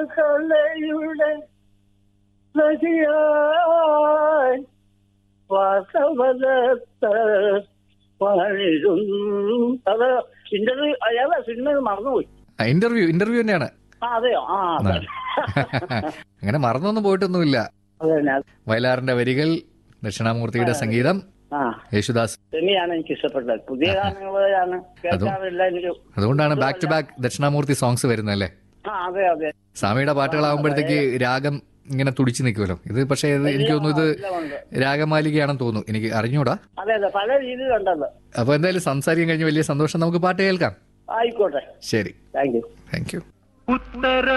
കലയുടെ നദിയായി വാസവദത്ത പണിരും അത് ഇന്റർവ്യൂ അയാളെ സിനിമ മറന്നുപോയി ഇന്റർവ്യൂ ഇന്റർവ്യൂ തന്നെയാണ് ആ അതെയോ ആ അതെ അങ്ങനെ മറന്നൊന്നും പോയിട്ടൊന്നുമില്ല അത് തന്നെ വയലാറിന്റെ വരികൾ ദക്ഷിണാമൂർത്തിയുടെ സംഗീതം ആ യേശുദാസ് സെമിയാണ് എനിക്ക് ഇഷ്ടപ്പെട്ടത് പുതിയ ഗാനങ്ങളാണ് കേൾക്കാറില്ല എനിക്ക് അതുകൊണ്ടാണ് back to back Dakshinamoorthy songs വരുന്നല്ലേ ആ അതെ അതെ സ്വാമിയുടെ പാട്ടുകളാകുമ്പോഴത്തേക്ക് രാഗം ഇങ്ങനെ തുടിച്ചു നിൽക്കുമല്ലോ ഇത് പക്ഷേ ഇത് എനിക്ക് തോന്നുന്നു ഇത് എല്ലാം ഉണ്ട് രാഗമാലികയാണെന്ന് തോന്നുന്നു എനിക്ക് അറിഞ്ഞൂടാ അതെ അതെ പല രീതിയിലുണ്ടല്ലോ അപ്പൊ എന്തായാലും സംസാരിക്കാൻ കഴിഞ്ഞ് വലിയ സന്തോഷം നമുക്ക് പാട്ട് കേൾക്കാം ആയിക്കോട്ടെ ശരി താങ്ക് യു ഉത്തര